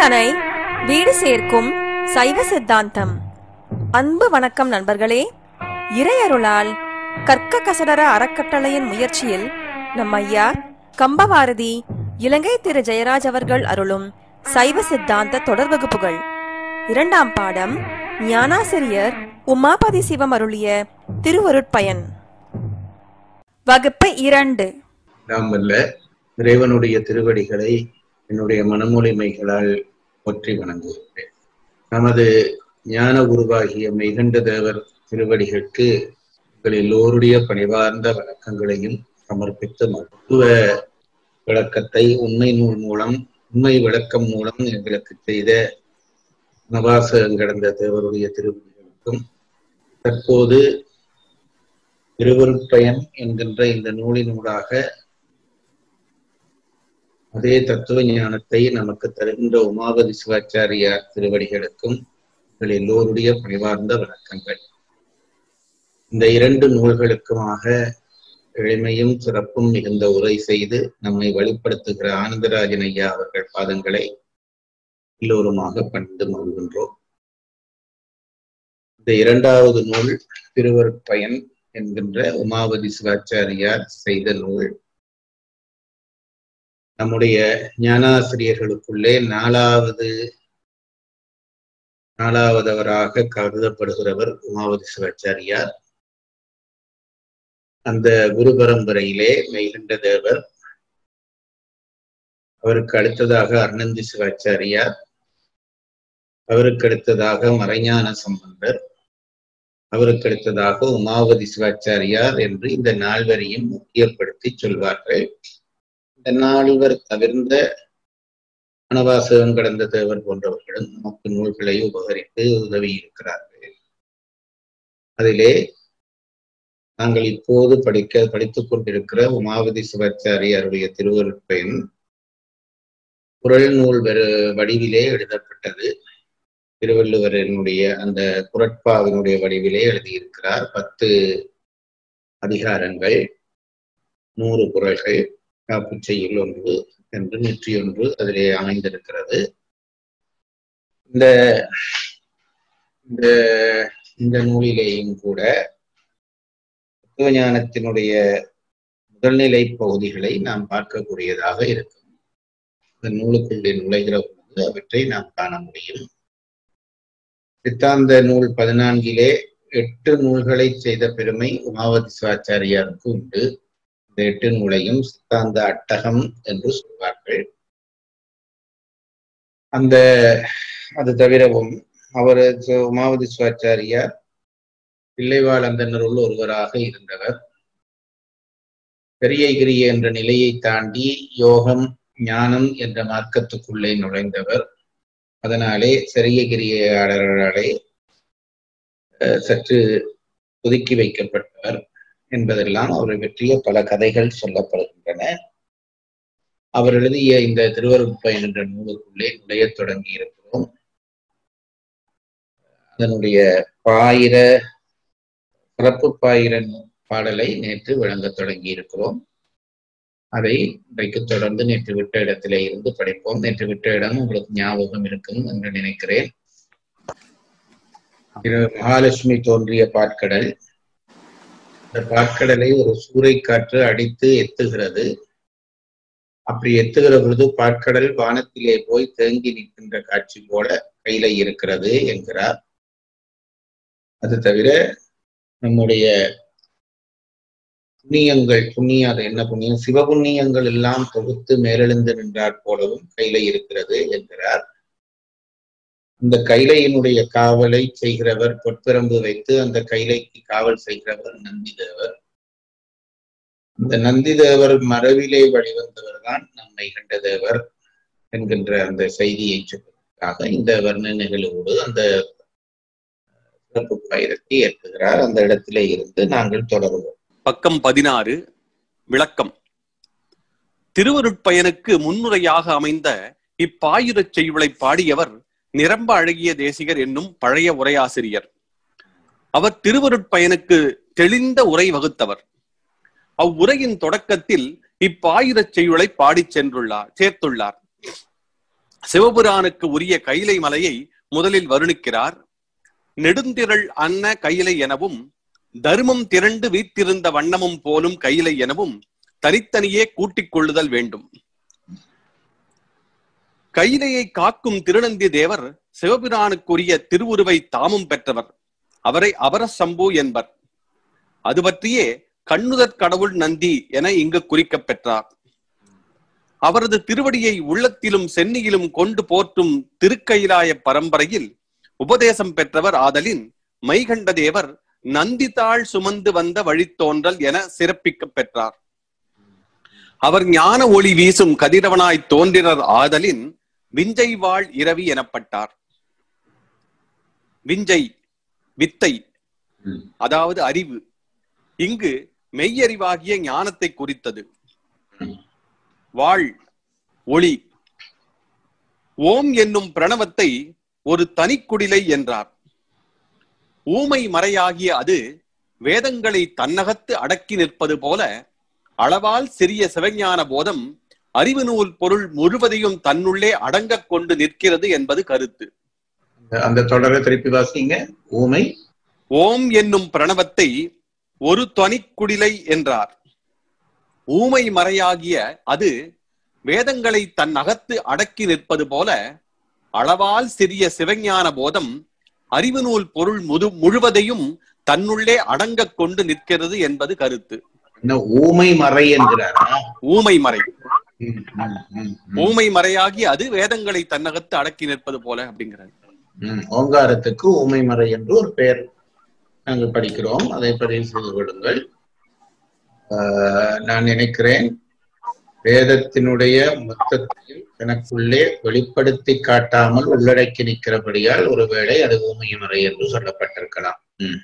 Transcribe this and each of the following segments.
தனை வீடு சேர்க்கும் சைவ சித்தாந்தம் அன்பு வணக்கம் நண்பர்களே இறையருளால் கற்க கசடர அறக்கட்டளையின் முயற்சியில் நம் ஐயா கம்பவாரதி இலங்கை திரு ஜெயராஜ் அவர்கள் அருளும் சைவ சித்தாந்த தொடர் வகுப்புகள் இரண்டாம் பாடம் ஞானாசிரியர் உமாபதி சிவம் அருளிய திருவருட்பயன் வகுப்பு இரண்டு நாம் வல்ல இறைவனுடைய திருவடிகளை என்னுடைய மனமொழிமைகளால் போற்றி வணங்குகின்றேன் நமது ஞான உருவாகிய மெய்கண்ட தேவர் திருவடிகளுக்கு உங்கள் எல்லோருடைய பணிவார்ந்த வணக்கங்களையும் சமர்ப்பித்து மருத்துவ விளக்கத்தை உண்மை நூல் மூலம் உண்மை விளக்கம் மூலம் எங்களுக்கு செய்த நவாசகம் கடந்த தேவருடைய திருவடிகளுக்கும் தற்போது திருவருட்பயன் என்கின்ற இந்த நூலினூடாக அதே தத்துவ ஞானத்தை நமக்கு தருகின்ற உமாபதி சிவாச்சாரியார் திருவடிகளுக்கும் உங்கள் எல்லோருடைய பணிவார்ந்த வணக்கங்கள் இந்த இரண்டு நூல்களுக்குமாக எளிமையும் சிறப்பும் மிகுந்த உரை செய்து நம்மை வழிப்படுத்துகிற ஆனந்தராஜன் ஐயா அவர்கள் பாதங்களை எல்லோருமாக பணிந்து மகிழ்கின்றோம் இந்த இரண்டாவது நூல் திருவருட்பயன் என்கின்ற உமாவதி சிவாச்சாரியார் செய்த நூல் நம்முடைய ஞானாசிரியர்களுக்குள்ளே நாலாவது நாலாவதவராக கருதப்படுகிறவர் உமாவதி சிவாச்சாரியார் அந்த குரு பரம்பரையிலே மெய்கண்ட தேவர் அவருக்கு அடுத்ததாக அருணந்தி சிவாச்சாரியார் அவருக்கு அடுத்ததாக மறைஞான சம்பந்தர் அவருக்கு அடுத்ததாக உமாவதி சிவாச்சாரியார் என்று இந்த நால்வரையும் முக்கியப்படுத்தி சொல்வார்கள் இந்த நால்வர் தவிர்ந்த வனவாசகம் கடந்த தேவர் போன்றவர்களும் நமக்கு நூல்களை உபகரித்து உதவி இருக்கிறார்கள் அதிலே நாங்கள் இப்போது படிக்க படித்துக் கொண்டிருக்கிற உமாவதி சிவாச்சாரியாருடைய திருவருட்பயன் குரல் நூல் வடிவிலே எழுதப்பட்டது திருவள்ளுவரனுடைய அந்த குரட்பாவினுடைய வடிவிலே எழுதியிருக்கிறார் பத்து அதிகாரங்கள் நூறு குரல்கள் காப்புச்செய்யில் ஒன்று என்று நூற்றி ஒன்று அதிலே அமைந்திருக்கிறது இந்த இந்த இந்த நூலிலேயும் கூட தத்துவஞானத்தினுடைய முதல்நிலை பகுதிகளை நாம் பார்க்கக்கூடியதாக இருக்கும் இந்த நூலுக்குள்ளே நுழைகிற பொழுது அவற்றை நாம் காண முடியும் சித்தாந்த நூல் பதினான்கிலே எட்டு நூல்களை செய்த பெருமை உமாவதி சிவாச்சாரியாருக்கு உண்டு இந்த எட்டு நூலையும் சித்தாந்த அட்டகம் என்று சொல்வார்கள் அந்த அது தவிரவும் அவர் உமாவதி சிவாச்சாரியார் பிள்ளைவாழந்தனருள் ஒருவராக இருந்தவர் பெரியகிரி என்ற நிலையை தாண்டி யோகம் ஞானம் என்ற மார்க்கத்துக்குள்ளே நுழைந்தவர் அதனாலே சரியகிரியாளர்களாலே சற்று ஒதுக்கி வைக்கப்பட்டவர் என்பதெல்லாம் அவரை பற்றிய பல கதைகள் சொல்லப்படுகின்றன அவர் எழுதிய இந்த திருவருட்பயன் என்ற நூலுக்குள்ளே நுழையத் தொடங்கி இருக்கிறோம் அதனுடைய பாயிர சிறப்பு பாயிர பாடலை நேற்று வழங்கத் தொடங்கி இருக்கிறோம் அதை இன்றைக்கு தொடர்ந்து நேற்று விட்ட இடத்திலே இருந்து படிப்போம் நேற்று விட்ட இடம் உங்களுக்கு ஞாபகம் இருக்கும் என்று நினைக்கிறேன் மகாலட்சுமி தோன்றிய பாட்கடல் இந்த பாட்கடலை ஒரு சூறை காற்று அடித்து எத்துகிறது அப்படி எத்துகிற பொழுது பாட்கடல் வானத்திலே போய் தேங்கி நிற்கின்ற காட்சி போல கையில இருக்கிறது என்கிறார் அது தவிர நம்முடைய புண்ணியங்கள் புண்ணியம் அது என்ன புண்ணியம் சிவபுண்ணியங்கள் எல்லாம் தொகுத்து மேலெழுந்து நின்றார் போலவும் கையில இருக்கிறது என்கிறார் அந்த கைலையினுடைய காவலை செய்கிறவர் பொற்பிரம்பு வைத்து அந்த கைலைக்கு காவல் செய்கிறவர் நந்திதேவர் இந்த நந்திதேவர் மரபிலே வழிவந்தவர் தான் நம்மை கண்ட தேவர் என்கின்ற அந்த செய்தியை சொல்வதற்காக இந்த வர்ணனைகளோடு அந்த சிறப்பு பயிரத்தை ஏற்றுகிறார் அந்த இடத்திலே இருந்து நாங்கள் தொடருவோம் பக்கம் பதினாறு விளக்கம் திருவருட்பயனுக்கு முன்னுரையாக அமைந்த இப்பாயுரச் செய்யுளை பாடியவர் நிரம்ப அழகிய தேசிகர் என்னும் பழைய உரையாசிரியர் அவர் திருவருட்பயனுக்கு தெளிந்த உரை வகுத்தவர் அவ்வுரையின் தொடக்கத்தில் இப்பாயுரச் செய்யுளை பாடிச் சென்றுள்ளார் சேர்த்துள்ளார் சிவபுரானுக்கு உரிய கைலை மலையை முதலில் வருணிக்கிறார் நெடுந்திரள் அன்ன கைலை எனவும் தர்மம் திரண்டு வீத்திருந்த வண்ணமும் போலும் கைலை எனவும் தனித்தனியே கூட்டிக் கொள்ளுதல் வேண்டும் கைலையை காக்கும் திருநந்தி தேவர் சிவபிரானுக்குரிய திருவுருவை தாமும் பெற்றவர் அவரை அபரசம்பு என்பர் அது பற்றியே கண்ணுதற் கடவுள் நந்தி என இங்கு குறிக்கப் பெற்றார் அவரது திருவடியை உள்ளத்திலும் சென்னியிலும் கொண்டு போற்றும் திருக்கைலாய பரம்பரையில் உபதேசம் பெற்றவர் ஆதலின் மைகண்ட தேவர் நந்திதாள் சுமந்து வந்த வழித்தோன்றல் என சிறப்பிக்கப் பெற்றார் அவர் ஞான ஒளி வீசும் கதிரவனாய் தோன்றினர் ஆதலின் விஞ்சை வாழ் இரவி எனப்பட்டார் விஞ்சை வித்தை ம். அதாவது அறிவு இங்கு மெய்யறிவாகிய ஞானத்தை குறித்தது வாழ் ஒளி ஓம் என்னும் பிரணவத்தை ஒரு தனிக்குடிலை என்றார் ஊமை மறையாகிய அது வேதங்களை தன்னகத்து அடக்கி நிற்பது போல அளவால் சிறிய சிவஞான போதம் அறிவு நூல் பொருள் முழுவதையும் தன்னுள்ளே அடங்கக் கொண்டு நிற்கிறது என்பது கருத்து அந்த- அந்த தொடரை திருப்பி வாசிங்க ஊமை ஓம் என்னும் பிரணவத்தை ஒரு தொனிக்குடிலை என்றார் ஊமை மறையாகிய அது வேதங்களை தன் அகத்து அடக்கி நிற்பது போல அளவால் சிறிய சிவஞான போதம் அறிவு நூல் பொருள் முது முழுவதையும் தன்னுள்ளே அடங்கக் கொண்டு நிற்கிறது என்பது கருத்து என்ன ஊமை மறை என்கிறாரா ஊமை மறை ம், ம், ம், ம். ஊமை மறையாகி அது வேதங்களை தன்னகத்து அடக்கி நிற்பது போல அப்படிங்கிறது ம், ஓங்காரத்துக்கு ஊமை மறை என்று ஒரு பெயர் நாங்கள் படிக்கிறோம் அதை பதிவு செய்து கொள்ளுங்கள் ஆஹ், நான் நினைக்கிறேன் வேதத்தினுடைய மொத்தத்தையும் தனக்குள்ளே வெளிப்படுத்தி காட்டாமல் உள்ளடக்கி நிற்கிறபடியால் ஒருவேளை அது ஊமை மறை என்று சொல்லப்பட்டிருக்கலாம் ம்,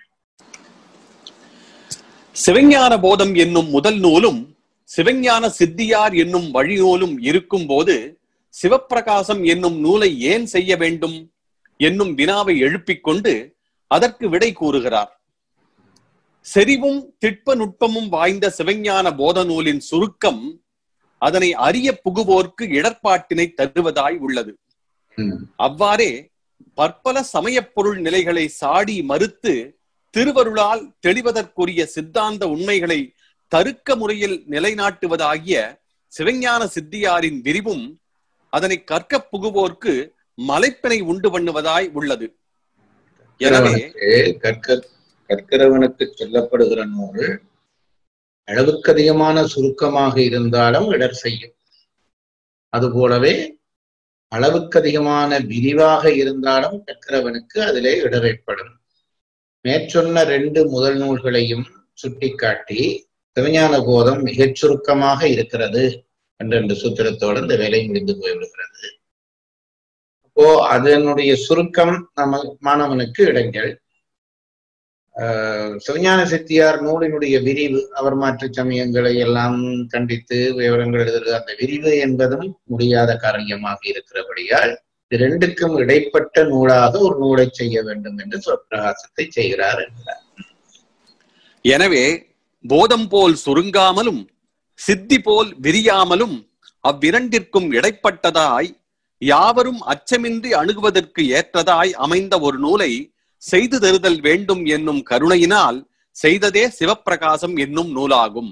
சிவஞான போதம் என்னும் முதல் நூலும் சிவஞான சித்தியார் என்னும் வழி நூலும் இருக்கும் போது சிவப்பிரகாசம் என்னும் நூலை ஏன் செய்ய வேண்டும் என்னும் வினாவை எழுப்பிக் கொண்டு அதற்கு விடை கூறுகிறார் செறிவும் திட்ப நுட்பமும் வாய்ந்த சிவஞான போத நூலின் சுருக்கம் அதனை அறிய புகுவோர்க்கு இடர்பாட்டினை தருவதாய் உள்ளது ம், அவ்வாறே பற்பல சமயப் பொருள் நிலைகளை சாடி மறுத்து திருவருளால் தெளிவதற்குரிய சித்தாந்த உண்மைகளை தருக்க முறையில் நிலைநாட்டுவதாகிய சிவஞான சித்தியாரின் விரிவும் அதனை கற்கப் புகுவோர்க்கு மலைப்பினை உண்டு பண்ணுவதாய் உள்ளது எனவே கற்கிறவனுக்கு கற்க கற்கிறவனுக்கு சொல்லப்படுகிற நூல் அளவுக்கு அதிகமான சுருக்கமாக இருந்தாலும் இடர் செய்யும் அதுபோலவே அளவுக்கு அதிகமான விரிவாக இருந்தாலும் கற்கிறவனுக்கு அதிலே இடர் ஏற்படும் மேற்சொன்ன ரெண்டு முதல் நூல்களையும் சுட்டிக்காட்டி சிவஞான போதம் மிகச் சுருக்கமாக இருக்கிறது என்ற இந்த சூத்திரத்தோடு இந்த வேலை முடிந்து போய்விடுகிறது அப்போ அதனுடைய சுருக்கம் நம்ம மாணவனுக்கு இடைஞ்சல் ஆஹ் சிவஞான சித்தியார் நூலினுடைய விரிவு அவர் மாற்று சமயங்களை எல்லாம் கண்டித்து விவரங்கள் எழுதுறது அந்த விரிவு என்பதும் முடியாத காரியமாக இருக்கிறபடியால் இது ரெண்டுக்கும் இடைப்பட்ட நூலாக ஒரு நூலை செய்ய வேண்டும் என்று சொற்பிரகாசத்தை செய்கிறார் என்கிறார் எனவே போதம் போல் சுருங்காமலும் சித்தி போல் விரியாமலும் அவ்விரண்டிற்கும் இடைப்பட்டதாய் யாவரும் அச்சமின்றி அணுகுவதற்கு ஏற்றதாய் அமைந்த ஒரு நூலை செய்து தருதல் வேண்டும் என்னும் கருணையினால் செய்ததே சிவப்பிரகாசம் என்னும் நூலாகும்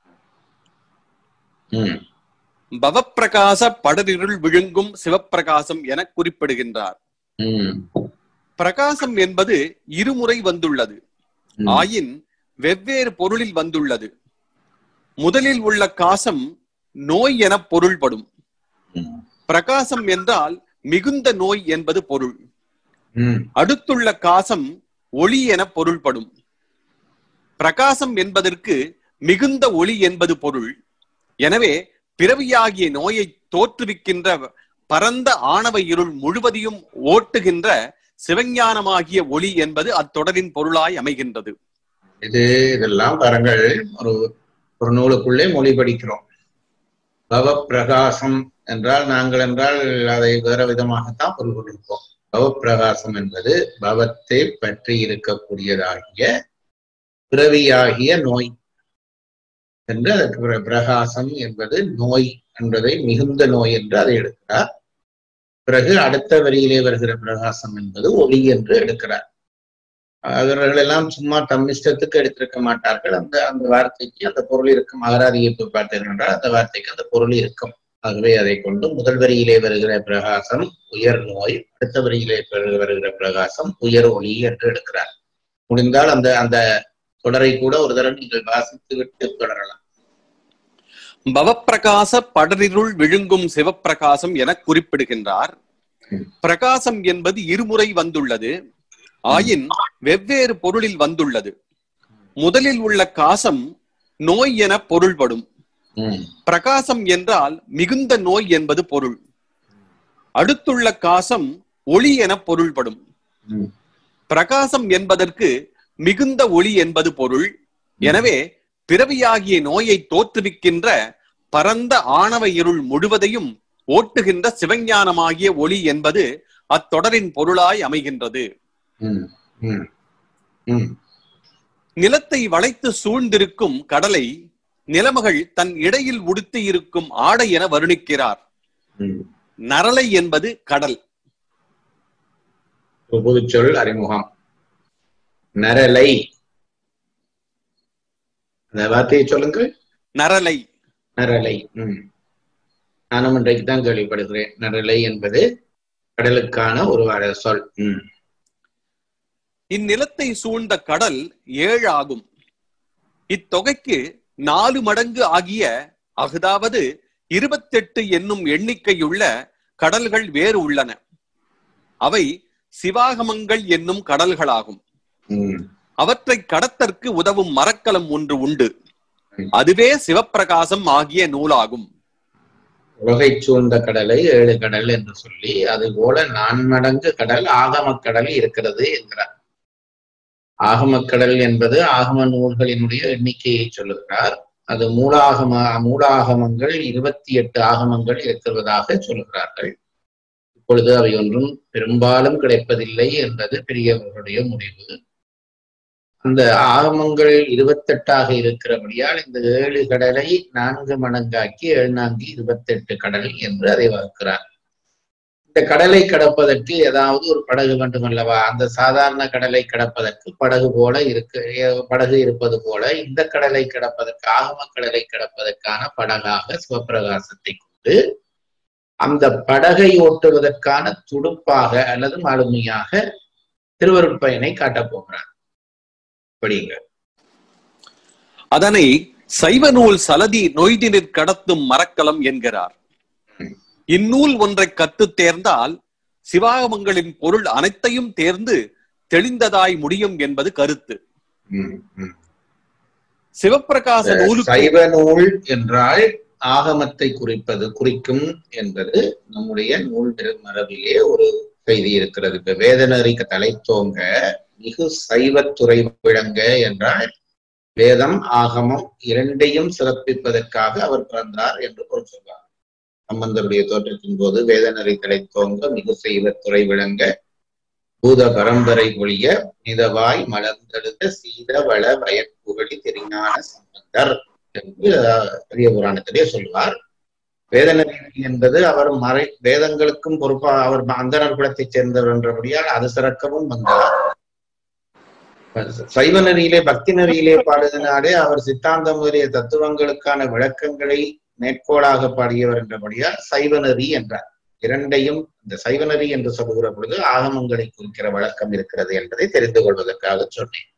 உம் பவப்பிரகாச படரிருள் விழுங்கும் சிவப்பிரகாசம் என குறிப்பிடுகின்றார் உம் பிரகாசம் என்பது இருமுறை வந்துள்ளது உம் ஆயின் வெவ்வேறு பொருளில் வந்துள்ளது முதலில் உள்ள காசம் நோய் என பொருள்படும் உம் பிரகாசம் என்றால் மிகுந்த நோய் என்பது பொருள் உம் அடுத்துள்ள காசம் ஒளி என பொருள்படும் பிரகாசம் என்பதற்கு மிகுந்த ஒளி என்பது பொருள் எனவே பிறவியாகிய நோயை தோற்றுவிக்கின்ற பரந்த ஆணவ இருள் முழுவதையும் ஓட்டுகின்ற சிவஞானமாகிய ஒளி என்பது அத்தொடரின் பொருளாய் அமைகின்றது இது இதெல்லாம் பாருங்கள் ஒரு ஒரு நூலுக்குள்ளே மொழி படிக்கிறோம் பவப்பிரகாசம் என்றால் நாங்கள் என்றால் அதை வேற விதமாகத்தான் பொருள் கொண்டிருப்போம் பவப்பிரகாசம் என்பது பவத்தை பற்றி இருக்கக்கூடியதாகிய பிறவியாகிய நோய் என்று அதற்கு பிர- பிரகாசம் என்பது நோய் என்பதை மிகுந்த நோய் என்று அதை எடுக்கிறார் பிறகு அடுத்த வரியிலே வருகிற பிரகாசம் என்பது ஒளி என்று எடுக்கிறார் அவர்கள் எல்லாம் சும்மா தம் இஷ்டத்துக்கு எடுத்திருக்க மாட்டார்கள் அந்த அந்த வார்த்தைக்கு அந்த பொருள் இருக்கும் அகராதியை போய் பார்த்தீர்கள் என்றால் அந்த வார்த்தைக்கு அந்த பொருள் இருக்கும் ஆகவே அதை கொண்டு முதல் வரியிலே வருகிற பிரகாசம் உயர் நோய் அடுத்த வரியிலே பெரு- வருகிற பிரகாசம் உயர் ஒளி என்று எடுக்கிறார் முடிந்தால் அந்த அந்த தொடரை கூட ஒரு தடவை நீங்கள் வாசித்து விட்டு தொடரலாம் பவப்பிரகாச படரிருள் விழுங்கும் சிவப்பிரகாசம் என குறிப்பிடுகின்றார் ம். பிரகாசம் என்பது இருமுறை வந்துள்ளது ஆயின் வெவ்வேறு பொருளில் வந்துள்ளது முதலில் உள்ள காசம் நோய் என பொருள்படும் ம், பிரகாசம் என்றால் மிகுந்த நோய் என்பது பொருள் அடுத்துள்ள காசம் ஒளி என பொருள்படும் ம், பிரகாசம் என்பதற்கு மிகுந்த ஒளி என்பது பொருள் எனவே பிறவியாகிய நோயை தோற்றுவிக்கின்ற பரந்த ஆணவ இருள் முழுவதையும் ஓட்டுகின்ற சிவஞானமாகிய ஒளி என்பது அத்தொடரின் பொருளாய் அமைகின்றது ம், ம், ம், நிலத்தை வளைத்து சூழ்ந்திருக்கும் கடலை நிலமகள் தன் இடையில் உடுத்தி இருக்கும் ஆடை என வருணிக்கிறார் ம். நரலை என்பது கடல் ஒரு புதுச்சொல் அறிமுகம் நரலை அந்த வார்த்தையை சொல்லுங்கள் நரலை நரலை ம் நானும் இன்றைக்கு தான் கேள்விப்படுகிறேன் நரலை என்பது கடலுக்கான ஒரு வட சொல் ம் இந்நிலத்தை சூழ்ந்த கடல் ஏழு ஆகும் இத்தொகைக்கு நாலு மடங்கு ஆகிய அஃதாவது இருபத்தெட்டு என்னும் எண்ணிக்கையுள்ள கடல்கள் வேறு உள்ளன அவை சிவாகமங்கள் என்னும் கடல்களாகும் ம் அவற்றை கடத்தற்கு உதவும் மரக்கலம் ஒன்று உண்டு ம். அதுவே சிவப்பிரகாசம் ஆகிய நூலாகும் உலகை சூழ்ந்த கடலை ஏழு கடல் என்று சொல்லி அது போல நான்மடங்கு கடல் ஆகமக் கடல் இருக்கிறது என்கிறார் ஆகமக் கடல் என்பது ஆகம நூல்களினுடைய எண்ணிக்கையை சொல்லுகிறார் அது மூலாகம மூலாகமங்கள் இருபத்தி எட்டு ஆகமங்கள் இருக்கிறதாக சொல்லுகிறார்கள் இப்பொழுது அவை ஒன்றும் பெரும்பாலும் கிடைப்பதில்லை என்பது பெரியவர்களுடைய முடிவு அந்த ஆகமங்கள் இருபத்தெட்டாக இருக்கிறபடியால் இந்த ஏழு கடலை நான்கு மடங்காக்கி ஏழு நான்கு இருபத்தெட்டு கடல் என்று அதை வகுக்கிறார் இந்த கடலை கடப்பதற்கு ஏதாவது ஒரு படகு வேண்டுமல்லவா அந்த சாதாரண கடலை கடப்பதற்கு படகு போல இருக்கு ஏ- படகு இருப்பது போல இந்த கடலை கடப்பதற்கு ஆகம கடலை கடப்பதற்கான படகாக சிவப்பிரகாசத்தை கொண்டு அந்த படகை ஓட்டுவதற்கான துடுப்பாக அல்லது மாலுமியாக திருவருட்பயனை காட்டப் போகிறார் படிங்க அதனை சைவ நூல் சலதி நொய்தினிற் கடத்தும் மரக்கலம் என்கிறார் ம். இந்நூல் ஒன்றை கற்றுத் தேர்ந்தால் சிவாகமங்களின் பொருள் அனைத்தையும் தேர்ந்து தெளிந்ததாய் முடியும் என்பது கருத்து ம், ம். சிவப்பிரகாச நூலுக்கு சைவ நூல் என்றால் ஆகமத்தை குறிப்பது குறிக்கும் என்பது நம்முடைய நூல் மர- மரபிலே ஒரு செய்தி இருக்கிறது இப்ப வேதநெறிக்கு தலைத்தோங்க மிகு சைவத்துறை விளங்க என்றால் வேதம் ஆகமம் இரண்டையும் சிறப்பிப்பதற்காக அவர் பிறந்தார் என்று பொருள் சொல்வார் சம்பந்தருடைய தோற்றத்தின் போது வேதநெறி தலைத்தோங்க மிகு சைவத்துறை விளங்க பூத பரம்பரை ஒழிய நிதவாய் மலர்ந்தெழுந்த சீத வள வயற்புகழி திருஞான சம்பந்தர் என்று அஹ், பெரிய புராணத்திலே சொல்வார் வேதநெறி என்பது அவர் மறை வேதங்களுக்கும் பொறுப்பா அவர் அந்தனர் குலத்தைச் சேர்ந்தவர் என்றபடியால் அது சிறக்கவும் வந்தார் சைவ நெறியிலே பக்தி நெறியிலே பாடுவதனாலே அவர் சித்தாந்தம் முதலிய தத்துவங்களுக்கான விளக்கங்களை மேற்கோளாக பாடியவர் என்றபடியால் சைவ நெறி என்றார் இரண்டையும் இந்த சைவ நெறி என்று சொல்லுகிற பொழுது ஆகமங்களை குறிக்கிற வழக்கம் இருக்கிறது என்பதை தெரிந்து கொள்வதற்காக சொன்னேன்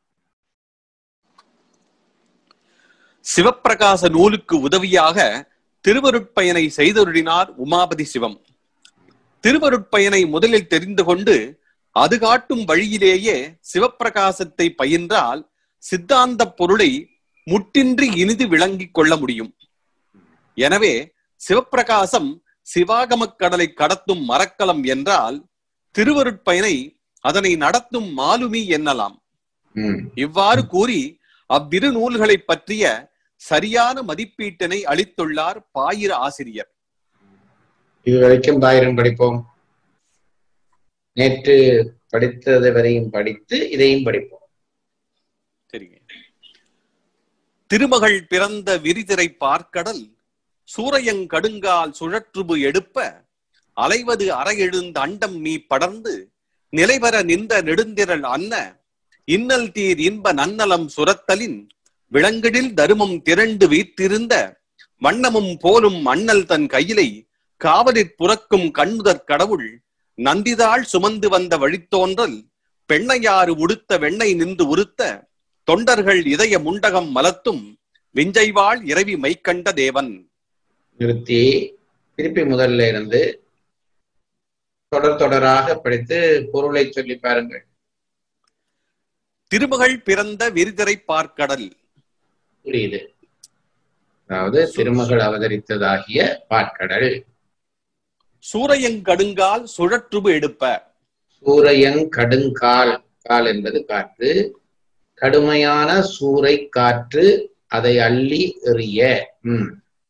சிவப்பிரகாச நூலுக்கு உதவியாக திருவருட்பயனை செய்தொருளினார் உமாபதி சிவம் திருவருட்பயனை முதலில் தெரிந்து கொண்டு அது காட்டும் வழியிலேயே சிவப்பிரகாசத்தை பயின்றால் சித்தாந்த பொருளை முட்டின்றி இனிது விளங்கிக் கொள்ள முடியும் எனவே சிவப்பிரகாசம் சிவாகமக் கடலை கடத்தும் மரக்கலம் என்றால் திருவருட்பயனை அதனை நடத்தும் மாலுமி என்னலாம் ம், இவ்வாறு கூறி அவ்விரு நூல்களை பற்றிய சரியான மதிப்பீட்டினை அளித்துள்ளார் பாயிர ஆசிரியர் இது வரைக்கும் பாயிரம் படிப்போம் நேற்று படித்தது வரையும் படித்து இதையும் படிப்போம் சரிங்க திருமகள் பிறந்த விரிதிரை பார்க்கடல் சூரையங்கடுங்கால் சுழற்றுபு எடுப்ப அலைவது அறையெழுந்த அண்டம் மீ படர்ந்து நிலைவர நின்ற நெடுந்திரள் அன்ன இன்னல் தீர் இன்ப நன்னலம் சுரத்தலின் விலங்கிடில் தருமம் திரண்டு வீற்றிருந்த வண்ணமும் போலும் அண்ணல் தன் கையிலை காவலிற் புறக்கும் கண்ணுதற் கடவுள் நந்திதாள் சுமந்து வந்த வழித்தோன்றல் பெண்ணையாறு உடுத்த வெண்ணை நின்று உறுத்த தொண்டர்கள் இதய முண்டகம் மலத்தும் விஞ்சைவாள் இரவி மைக்கண்ட தேவன் நிறுத்தி திருப்பி முதல்ல இருந்து தொடர் தொடராக படித்து பொருளை சொல்லி பாருங்கள் திருமகள் பிறந்த விரிதிரை பார்க்கடல் புரியுது அதாவது திருமகள் அவதரித்ததாகிய பாட்கடல் சூரையங்கடுங்கால் சுழற்றுபு எடுப்ப சூரையங் கடுங்கால் கால் என்பது காற்று கடுமையான சூறை காற்று அதை அள்ளி எறிய ம்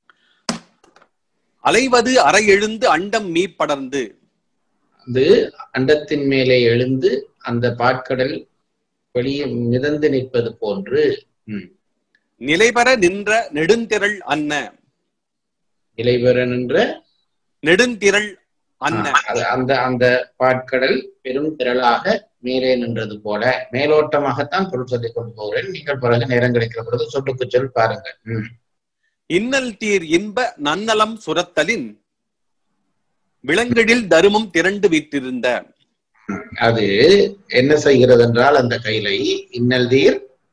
அலைவது அறை எழுந்து அண்டம் மீ படர்ந்து அது அண்டத்தின் மேலே எழுந்து அந்த பாட்கடல் வெளியே மிதந்து நிற்பது போன்று ம் நிலைபெற நின்ற நெடுந்திரள் அன்ன நிலைபெற நின்ற நெடுந்திரள் அன்ன அது அந்த அந்த பாட்கடல் பெரும் திரளாக மேலே நின்றது போல மேலோட்டமாகத்தான் பொருள் சொல்லிக் கொண்டு போகிறேன் நீங்கள் பிறகு நேரம் கிடைக்கிற பொழுது சொல்லுக்கு சொல் பாருங்கள் ம். இன்னல் தீர் இன்ப நன்னலம் சுரத்தலின் விலங்கிடில் தருமம் திரண்டு வீற்றிருந்த அது என்ன செய்கிறது என்றால் அந்த கைலை இன்னல் தீர்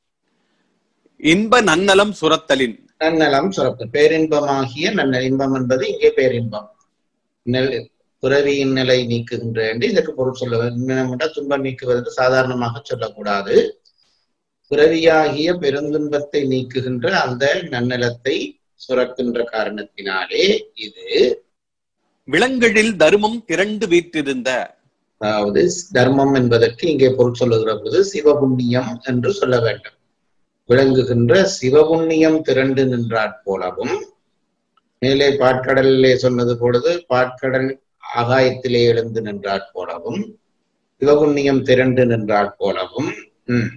இன்ப நன்னலம் சுரத்தலின் நன்னலம் சுரப்பு பேரின்பமாகிய நன்ன இன்பம் என்பது இங்கே பேரின்பம் நெல் பிறவியின் நிலை நீக்குகின்ற என்று இதற்கு பொருள் சொல்ல வேண்டும் துன்பம் நீக்குவது என்று சாதாரணமாக சொல்லக்கூடாது பிறவியாகிய பெருந்துன்பத்தை நீக்குகின்ற அந்த நன்னலத்தை சுரக்கின்ற காரணத்தினாலே இது விலங்கிடில் தருமம் திரண்டு வீற்றிருந்த அதாவது தர்மம் என்பதற்கு இங்கே பொருள் சொல்லுகிற போது சிவபுண்ணியம் என்று சொல்ல வேண்டும் விளங்குகின்ற சிவபுண்ணியம் திரண்டு நின்றாற் போலவும் மேலே பாட்கடலிலே சொன்னது பொழுது பாட்கடல் ஆகாயத்திலே எழுந்து நின்றாற் போலவும் சிவபுண்ணியம் திரண்டு நின்றாற் போலவும் ம்,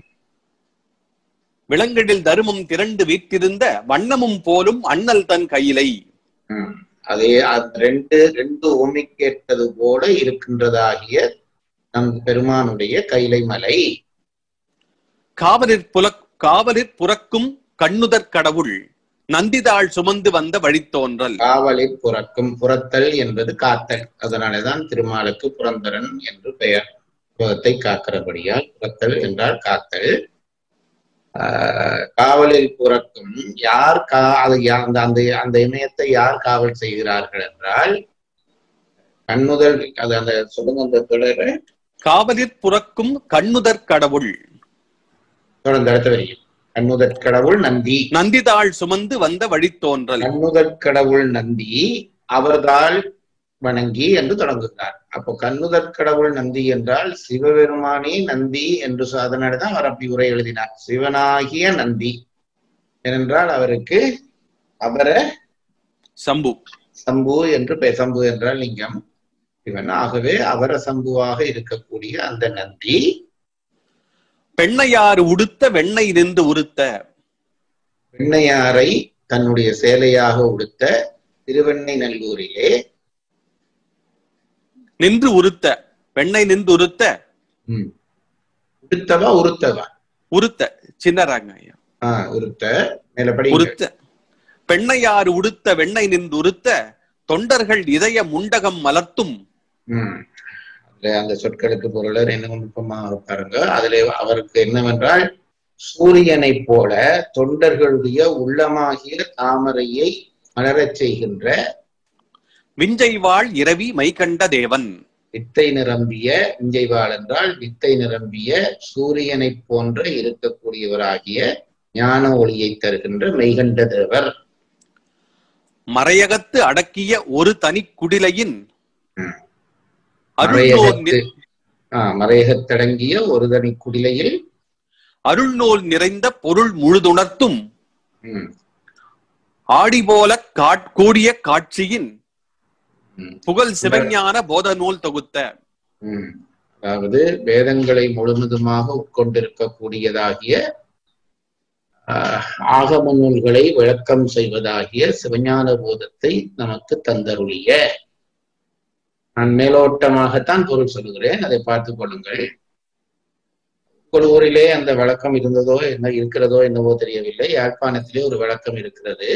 விலங்கிடில் தருமம் திரண்டு வீற்றிருந்த வண்ணமும் போலும் அண்ணல் தன் கையிலை ம். அதே அந்த ரெண்டு ரெண்டு ஓமிக்கேற்பது போல இருக்கின்றதாகிய நம் பெருமானுடைய கைலை மலை காவலிற் புல காவலிற் புறக்கும் கண்ணுதற் கடவுள் நந்திதாள் சுமந்து வந்த வழித்தோன்றல் காவலில் புறக்கும் புறத்தல் என்பது காத்தல் அதனாலதான் திருமாலுக்கு புரந்தரன் என்று பெயர் புறத்தை காக்கிறபடியால் புறத்தல் என்றால் காத்தல் ஆஹ் காவலில் புறக்கும் யார் கா அது யா- அந்த அந்த அந்த இமயத்தை யார் காவல் செய்கிறார்கள் என்றால் கண்ணுதல் அது அந்த சொல்லுங்க அந்த தொடர காவலிற் புறக்கும் கண்ணுதற் கடவுள் தொடர்ந்து அடுத்த வரியில் கண்ணுதற் கடவுள் நந்தி நந்திதாள் சுமந்து வந்த வழித்தோன்றல் கண்ணுதற் கடவுள் நந்தி அவர்தாள் வணங்கி என்று தொடங்குகிறார் அப்போ கண்ணுதற் கடவுள் நந்தி என்றால் சிவபெருமானே நந்தி என்று சொ- அதனாலதான் அவர் அப்படி உரை எழுதினார் சிவனாகிய நந்தி ஏனென்றால் அவருக்கு அவர சம்பு சம்பு என்று பெயர் சம்பு என்றால் லிங்கம் சிவன் ஆகவே அவர சம்புவாக இருக்கக்கூடிய அந்த நந்தி பெண்ணையாறு உடுத்த வெண்ணெய் நின்று உறுத்த வெண்ணையாரை தன்னுடைய சேலையாக உடுத்த திருவெண்ணை நல்லூரிலே நின்று உறுத்த வெண்ணெய் நின்று உறுத்த ம், உடுத்தவா உருத்தவா உறுத்த சின்னராங்க ஐயா ஆஹ் உருத்த மேலப்படி உறுத்த பெண்ணையாறு உடுத்த வெண்ணெய் நின்று உறுத்த தொண்டர்கள் இதய முண்டகம் மலர்த்தும் ம். அதுல அந்த சொற்களுக்கு பொருளர் என்ன நுட்பமாக பாருங்க அதுல அவருக்கு என்னவென்றால் சூரியனைப் போல தொண்டர்களுடைய உள்ளமாகிய தாமரையை மலரச் செய்கின்ற விஞ்சைவாள் இரவி மைகண்ட தேவன் வித்தை நிரம்பிய இஞ்சைவாள் என்றால் வித்தை நிரம்பிய சூரியனைப் போன்ற இருக்கக்கூடியவராகிய ஞான ஒளியை தருகின்ற மெய்கண்ட தேவர் மறையகத்து அடக்கிய ஒரு தனி குடிலையின் ம். அருள்நூல் மறையகத்து ஆஹ் மறையகத்தடங்கிய ஒரு தனி குடிலையில் அருள்நூல் நிறைந்த பொருள் முழுதுணர்த்தும் ம், ஆடி போல காட்கூடிய காட்சியின் ம். புகழ் சிவஞான போத நூல் தொகுத்த ம். அதாவது வேதங்களை முழுவதுமாக உட்கொண்டிருக்கக்கூடியதாகிய ஆஹ், ஆகம நூல்களை விளக்கம் செய்வதாகிய சிவஞான போதத்தை நமக்கு தந்தருளிய நான் மேலோட்டமாகத்தான் பொருள் சொல்லுகிறேன் அதை பார்த்துக் கொள்ளுங்கள் ஒரு ஊரிலே அந்த வழக்கம் இருந்ததோ என்ன இருக்கிறதோ என்னவோ தெரியவில்லை யாழ்ப்பாணத்திலே ஒரு வழக்கம் இருக்கிறது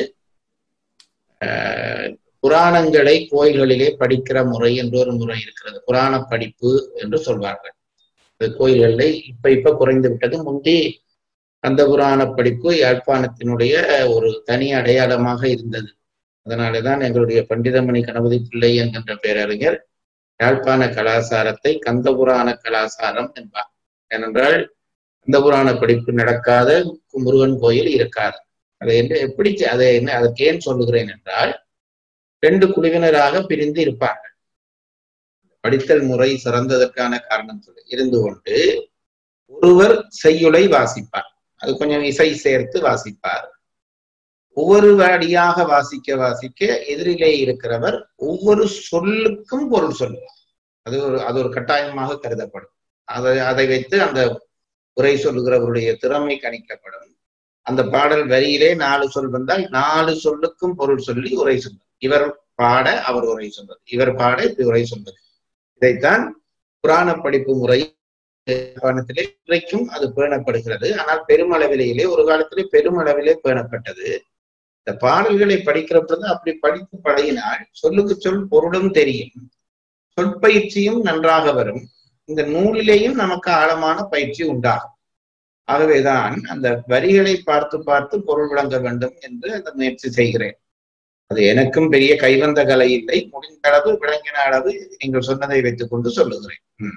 ஆஹ் புராணங்களை கோயில்களிலே படிக்கிற முறை என்று ஒரு முறை இருக்கிறது புராண படிப்பு என்று சொல்வார்கள் அது கோயில்களில் இப்ப இப்ப குறைந்து விட்டது முந்தி அந்த புராண படிப்பு யாழ்ப்பாணத்தினுடைய ஒரு தனி அடையாளமாக இருந்தது அதனாலேதான் எங்களுடைய பண்டிதமணி கணபதி பிள்ளை என்கின்ற பேரறிஞர் யாழ்ப்பாண கலாசாரத்தை கந்த புராண கலாசாரம் என்பார் ஏனென்றால் கந்த புராண படிப்பு நடக்காத முருகன் கோயில் இருக்காது அதை என்று எப்படி செ- அதை என்ன அதற்கு ஏன் சொல்லுகிறேன் என்றால் ரெண்டு குழுவினராக பிரிந்து இருப்பார்கள் படித்தல் முறை சிறந்ததற்கான காரணம் சொல்லி இருந்து கொண்டு ஒருவர் செய்யுளை வாசிப்பார் அது கொஞ்சம் இசை சேர்த்து வாசிப்பார் ஒவ்வொரு அடியாக வாசிக்க வாசிக்க எதிரிலே இருக்கிறவர் ஒவ்வொரு சொல்லுக்கும் பொருள் சொல்லுவார் அது ஒரு அது ஒரு கட்டாயமாக கருதப்படும் அதை அதை வைத்து அந்த உரை சொல்லுகிறவருடைய திறமை கணிக்கப்படும் அந்த பாடல் வரியிலே நாலு சொல் வந்தால் நாலு சொல்லுக்கும் பொருள் சொல்லி உரை சொல்வது இவர் பாட அவர் உரை சொல்வது இவர் பாட இப்படி உரை சொல்வது இதைத்தான் புராண படிப்பு முறை காலத்திலே இன்றைக்கும் அது பேணப்படுகிறது ஆனால் பெருமளவிலேயே ஒரு காலத்திலே பெருமளவிலே பேணப்பட்டது இந்த பாடல்களை படிக்கிற பொழுது அப்படி படித்து பழகினால் சொல்லுக்கு சொல் பொருளும் தெரியும் சொற்பயிற்சியும் நன்றாக வரும் இந்த நூலிலேயும் நமக்கு ஆழமான பயிற்சி உண்டாகும் ஆகவேதான் அந்த வரிகளை பார்த்து பார்த்து பொருள் விளங்க வேண்டும் என்று அந்த முயற்சி செய்கிறேன் அது எனக்கும் பெரிய கைவந்த கலை இல்லை முடிந்த அளவு விளங்கின அளவு நீங்கள் சொன்னதை வைத்துக் கொண்டு சொல்லுகிறேன் ம்.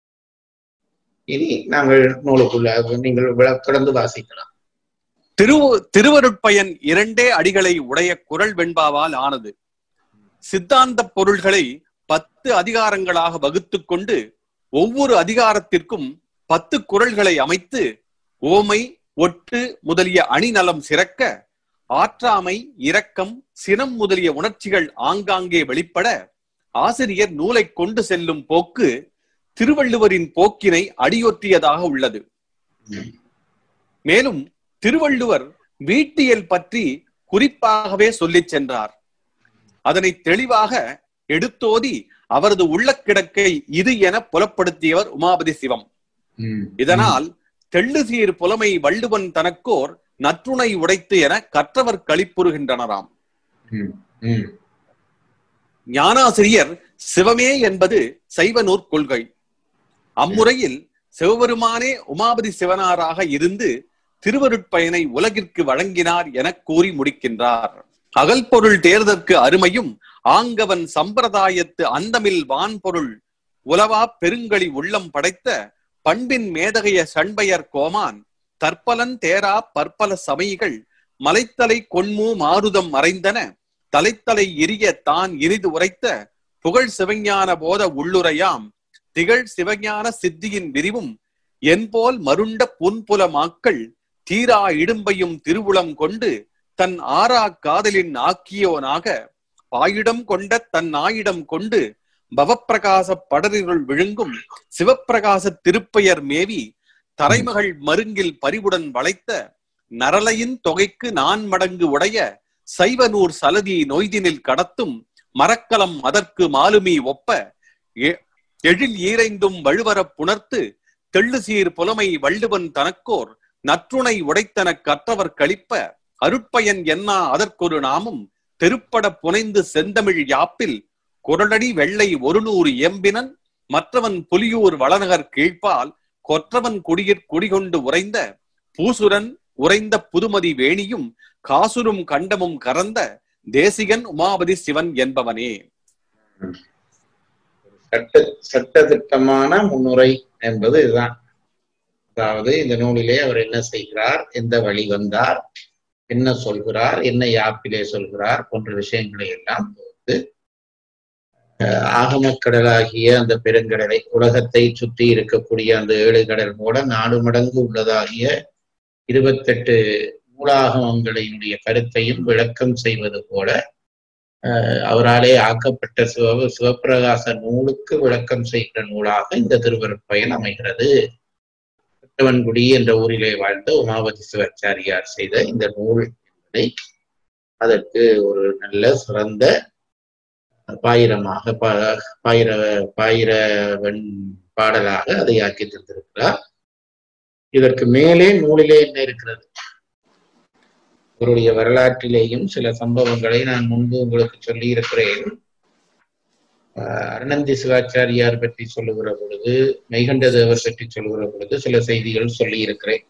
இனி நாங்கள் நூலுக்குள்ள நீங்கள் விள- தொடர்ந்து வாசிக்கலாம் திரு திருவருட்பயன் இரண்டே அடிகளை உடைய குரல் வெண்பாவால் ஆனது சித்தாந்த பொருள்களை பத்து அதிகாரங்களாக வகுத்துக் கொண்டு ஒவ்வொரு அதிகாரத்திற்கும் பத்து குரல்களை அமைத்து ஓமை ஒட்டு முதலிய அணிநலம் சிறக்க ஆற்றாமை இரக்கம் சினம் முதலிய உணர்ச்சிகள் ஆங்காங்கே வெளிப்பட ஆசிரியர் நூலை கொண்டு செல்லும் போக்கு திருவள்ளுவரின் போக்கினை அடியொற்றியதாக உள்ளது ம். மேலும் திருவள்ளுவர் வீட்டியல் பற்றி குறிப்பாகவே சொல்லிச் சென்றார் அதனை தெளிவாக எடுத்தோதி அவரது உள்ள கிடக்கை இது என புலப்படுத்தியவர் உமாபதி சிவம் ம். இதனால் தெள்ளுசீர் புலமை வள்ளுவன் தனக்கோர் நற்றுணை உடைத்து என கற்றவர் களிப்புறுகின்றனராம் ம். ம். ஞானாசிரியர் சிவமே என்பது சைவ நூற்கொள்கை அம்முறையில் சிவபெருமானே உமாபதி சிவனாராக இருந்து திருவருட்பயனை உலகிற்கு வழங்கினார் என கூறி முடிக்கின்றார் அகல் பொருள் தேர்தற்கு அருமையும் ஆங்கவன் சம்பிரதாயத்து அந்தமில் வான்பொருள் உலவா பெருங்களி உள்ளம் படைத்த பண்பின் மேதகைய சண்பையர் கோமான் தற்பலன் தேரா பற்பல சமயிகள் மலைத்தலை கொன்மூ மாருதம் மறைந்தன தலைத்தலை எரிய தான் இனிது உரைத்த புகழ் சிவஞான போத உள்ளுரையாம் திகழ் சிவஞான சித்தியின் விரிவும் என்போல் மருண்ட புன்புல மாக்கள் தீரா இடும்பையும் திருவுளம் கொண்டு தன் ஆறா காதலின் ஆக்கியோனாக பாயிடம் கொண்ட தன் நாயிடம் கொண்டு பவப்பிரகாச படரிருள் விழுங்கும் சிவப்பிரகாச திருப்பெயர் மேவி தரைமகள் மருங்கில் பரிவுடன் வளைத்த நரலையின் தொகைக்கு நான் மடங்கு உடைய சைவனூர் சலதி நொய்தினில் கடத்தும் மரக்கலம் அதற்கு மாலுமி ஒப்ப எ- எழில் ஈரைந்தும் வழுவரப் புணர்த்து தெள்ளுசீர் புலமை வள்ளுவன் தனக்கோர் நற்றுணை உடைத்தன கற்றவர் கழிப்ப அருட்பயன் என்னா அதற்கொரு நாமும் தெருப்பட புனைந்து செந்தமிழ் யாப்பில் குரலடி வெள்ளை ஒரு நூறு எம்பினன் மற்றவன் புலியூர் வளநகர் கீழ்ப்பால் கொற்றவன் குடியிற் குடிகொண்டு உறைந்த பூசுரன் உறைந்த புதுமதி வேணியும் காசுரும் கண்டமும் கறந்த தேசிகன் உமாபதி சிவன் என்பவனே சட்ட சட்டதிட்டமான முன்னுரை என்பது இதுதான் அதாவது இந்த நூலிலே அவர் என்ன செய்கிறார் எந்த வழி வந்தார் என்ன சொல்கிறார் என்ன யாப்பிலே சொல்கிறார் போன்ற விஷயங்களை எல்லாம் தொகுத்து, அஹ், ஆகமக்கடலாகிய அந்த பெருங்கடலை உலகத்தை சுற்றி இருக்கக்கூடிய அந்த ஏழு கடல் மூல நாடு மடங்கு உள்ளதாகிய இருபத்தெட்டு நூலாகமங்களினுடைய கருத்தையும் விளக்கம் செய்வது போல அஹ், அவராலே ஆக்கப்பட்ட சிவ சிவப்பிரகாச நூலுக்கு விளக்கம் செய்கிற நூலாக இந்த திருவருட்பயன் அமைகிறது திருவன்குடி என்ற ஊரிலே வாழ்ந்த உமாபதி சிவாச்சாரியார் செய்த இந்த நூல் என்பதை அதற்கு ஒரு நல்ல சிறந்த பாயிரமாக பா- பாயிர பாயிரவன் பாடலாக அதை ஆக்கி தந்திருக்கிறார் இதற்கு மேலே நூலிலே என்ன இருக்கிறது இவருடைய வரலாற்றிலேயும் சில சம்பவங்களை நான் முன்பு உங்களுக்கு சொல்லி இருக்கிறேன் ஆஹ் அருணந்தி சிவாச்சாரியார் பற்றி சொல்லுகிற பொழுது மெய்கண்ட தேவர் பற்றி சொல்லுகிற பொழுது சில செய்திகள் சொல்லி இருக்கிறேன்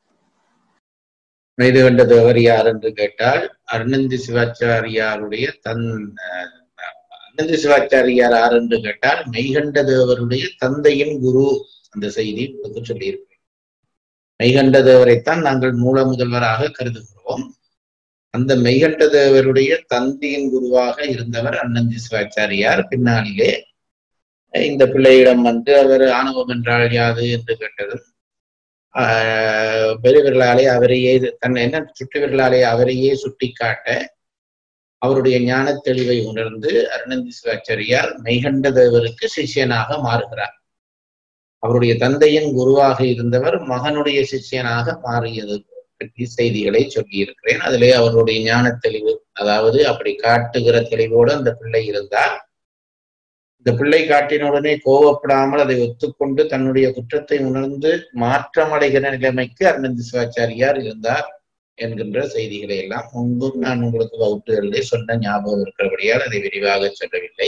மெய்கண்ட தேவர் யார் என்று கேட்டால் அருணந்தி சிவாச்சாரியாருடைய தன் ஆஹ் அருணந்தி சிவாச்சாரியார் யார் என்று கேட்டால் மெய்கண்ட தேவருடைய தந்தையின் குரு அந்த செய்தி உங்களுக்கு சொல்லியிருக்கிறேன் மெய்கண்ட தேவரைத்தான் நாங்கள் மூல முதல்வராக கருதுகிறோம் அந்த மெய்கண்ட தேவருடைய தந்தையின் குருவாக இருந்தவர் அண்ணந்தி சிவாச்சாரியார் பின்னாளிலே இந்த பிள்ளையிடம் வந்து அவர் ஆணவம் என்றால் யாது என்று கேட்டதும் ஆஹ் பெரியவர்களாலே அவரையே தன் என்ன சுற்றுவர்களாலே அவரையே சுட்டிக்காட்ட அவருடைய ஞான தெளிவை உணர்ந்து அருணந்தி சிவாச்சாரியார் மெய்கண்ட தேவருக்கு சிஷ்யனாக மாறுகிறார் அவருடைய தந்தையின் குருவாக இருந்தவர் மகனுடைய சிஷ்யனாக மாறியது பற்றி செய்திகளை சொல்லியிருக்கிறேன் அதிலே அவருடைய ஞான தெளிவு அதாவது அப்படி காட்டுகிற தெளிவோடு அந்த பிள்ளை இருந்தார் இந்த பிள்ளை காட்டின உடனே கோவப்படாமல் அதை ஒத்துக்கொண்டு தன்னுடைய குற்றத்தை உணர்ந்து மாற்றமடைகிற நிலைமைக்கு அருணந்தி சிவாச்சாரியார் இருந்தார் என்கின்ற செய்திகளை எல்லாம் முன்பும் நான் உங்களுக்கு வகுப்புகளிலே சொன்ன ஞாபகம் இருக்கிறபடியால் அதை விரிவாக சொல்லவில்லை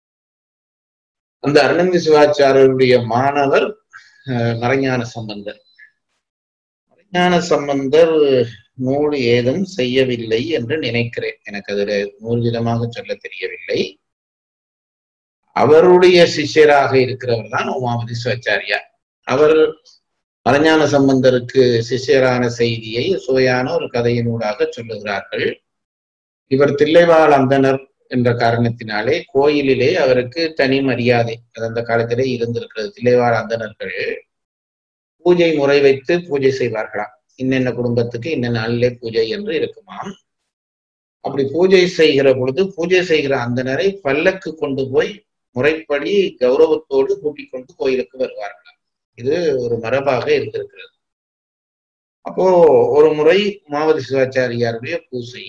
அந்த அருணந்தி சிவாச்சாரியருடைய மாணவர் அஹ், மறைஞான சம்பந்தர் மறைஞான சம்பந்தர் நூல் ஏதும் செய்யவில்லை என்று நினைக்கிறேன் எனக்கு அதுல நூல் விதமாக சொல்ல தெரியவில்லை அவருடைய சிஷ்யராக இருக்கிறவர் தான் உமாபதி சிவாச்சாரியார் அவர் மறைஞான சம்பந்தருக்கு சிஷ்யரான செய்தியை சுவையான ஒரு கதையினூடாக சொல்லுகிறார்கள் இவர் தில்லைவாழ் அந்தனர் என்ற காரணத்தினாலே கோயிலிலே அவருக்கு தனி மரியாதை அது அந்த காலத்திலே இருந்திருக்கிறது தில்லைவாழ் அந்தணர்கள் பூஜை முறை வைத்து பூஜை செய்வார்களாம் இன்னென்ன குடும்பத்துக்கு இன்ன நாளிலே பூஜை என்று இருக்குமாம் அப்படி பூஜை செய்கிற பொழுது பூஜை செய்கிற அந்தனரை பல்லக்கு கொண்டு போய் முறைப்படி கௌரவத்தோடு கூட்டிக் கொண்டு கோயிலுக்கு வருவார்களாம் இது ஒரு மரபாக இருந்திருக்கிறது அப்போ ஒரு முறை உமாவதி சிவாச்சாரியாருடைய பூசை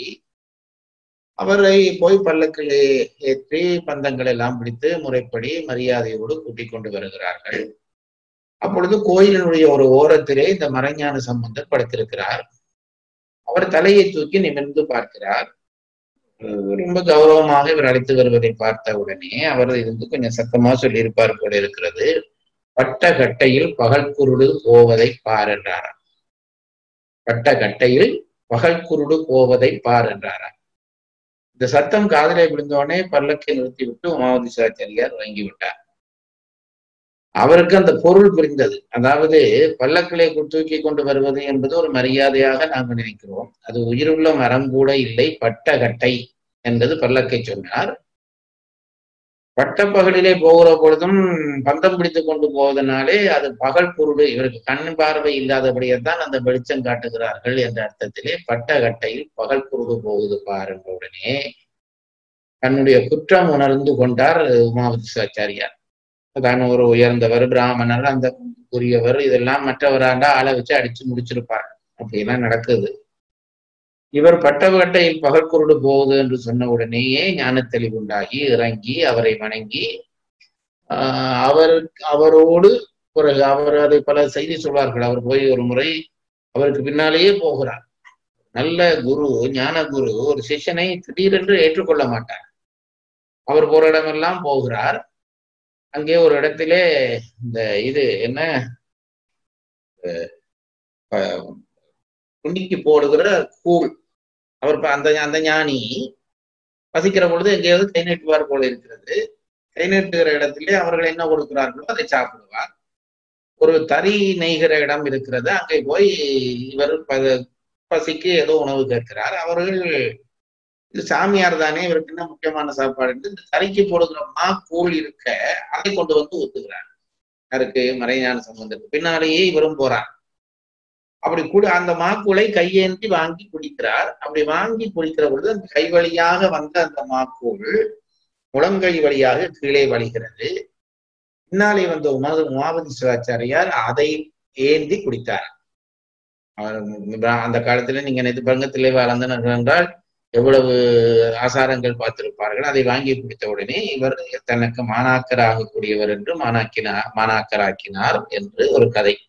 அவரை போய் பல்லக்கிலே ஏற்றி பந்தங்கள் எல்லாம் பிடித்து முறைப்படி மரியாதையோடு கூட்டிக் கொண்டு வருகிறார்கள் அப்பொழுது கோயிலினுடைய ஒரு ஓரத்திலே இந்த மறைஞான சம்பந்தர் படுத்திருக்கிறார் அவர் தலையை தூக்கி நிமிர்ந்து பார்க்கிறார் அஹ் ரொம்ப கௌரவமாக இவர் அழைத்து வருவதை பார்த்த உடனே அவர் இருந்து கொஞ்சம் சத்தமா சொல்லியிருப்பார் போல இருக்கிறது பட்ட கட்டையில் பகல் குருடு போவதை பார் என்றாராம் பட்ட கட்டையில் பகல் குருடு போவதை பார் என்றாராம் இந்த சத்தம் காதலை விழுந்தோடனே பல்லக்கை நிறுத்திவிட்டு உமாவதி சிவாச்சாரியார் வாங்கி விட்டார் அவருக்கு அந்த பொருள் புரிந்தது அதாவது பல்லக்கிலே தூக்கி கொண்டு வருவது என்பது ஒரு மரியாதையாக நாங்கள் நினைக்கிறோம் அது உயிருள்ள மரம் கூட இல்லை பட்ட கட்டை என்பது பல்லக்கை சொன்னார் பட்டப்பகலிலே போகிற பொழுதும் பந்தம் பிடித்து கொண்டு போவதனாலே அது பகல் குருடு இவருக்கு கண் பார்வை இல்லாதபடியே தான் அந்த வெளிச்சம் காட்டுகிறார்கள் என்ற அர்த்தத்திலே பட்ட கட்டையில் பகல் குருடு போகுது பாருங்க உடனே தன்னுடைய குற்றம் உணர்ந்து கொண்டார் உமாவதி சிவாச்சாரியார் தான் ஒரு உயர்ந்தவர் பிராமணர் அந்த உரியவர் இதெல்லாம் மற்றவராண்டா ஆளை வச்சு அடிச்சு முடிச்சிருப்பார் அப்படியெல்லாம் நடக்குது இவர் பட்டவகட்டையில் பகற்குருடு போகுது என்று சொன்ன உடனேயே ஞான தெளிவுண்டாகி இறங்கி அவரை வணங்கி ஆஹ் அவர் அவரோடு பிறகு அவர் அதை பல செய்தி சொல்வார்கள் அவர் போய் ஒரு முறை அவருக்கு பின்னாலேயே போகிறார் நல்ல குரு ஞான குரு ஒரு சிஷ்யனை திடீரென்று ஏற்றுக்கொள்ள மாட்டார் அவர் போற இடமெல்லாம் போகிறார் அங்கே ஒரு இடத்திலே இந்த இது என்ன குண்டிக்கு போடுகிற கூழ் அவர் அந்த அந்த ஞானி பசிக்கிற பொழுது எங்கேயாவது கை நீட்டுவார் போல இருக்கிறது கை நீட்டுகிற இடத்திலே அவர்கள் என்ன கொடுக்கிறார்களோ அதை சாப்பிடுவார் ஒரு தறி நெய்கிற இடம் இருக்கிறது அங்கே போய் இவர் பசிக்கு ஏதோ உணவு கேட்கிறார் அவர்கள் இது சாமியார் தானே இவருக்கு என்ன முக்கியமான சாப்பாடு இந்த தறிக்கு போடுகிற மா கூழ் இருக்க அதை கொண்டு வந்து ஊத்துகிறார் யாருக்கு மறைஞான சம்பந்தத்துக்கு பின்னாலேயே இவரும் போறார் அப்படி கூட அந்த மாக்கூளை கையேந்தி வாங்கி குடிக்கிறார் அப்படி வாங்கி குடிக்கிற பொழுது அந்த கை வழியாக வந்த அந்த மாக்கூழ் முழங்கை வழியாக கீழே வழிகிறது பின்னாலே வந்த உமா உமாபதி சிவாச்சாரியார் அதை ஏந்தி குடித்தார் அவர் அந்த காலத்துல நீங்க நினைத்து பாருங்க தில்லைவாழந்தனர் என்றால் எவ்வளவு ஆசாரங்கள் பார்த்திருப்பார்கள் அதை வாங்கி குடித்த உடனே இவர் தனக்கு மாணாக்கராகக்கூடியவர் என்று மாணாக்கினார் மாணாக்கராக்கினார் என்று ஒரு கதை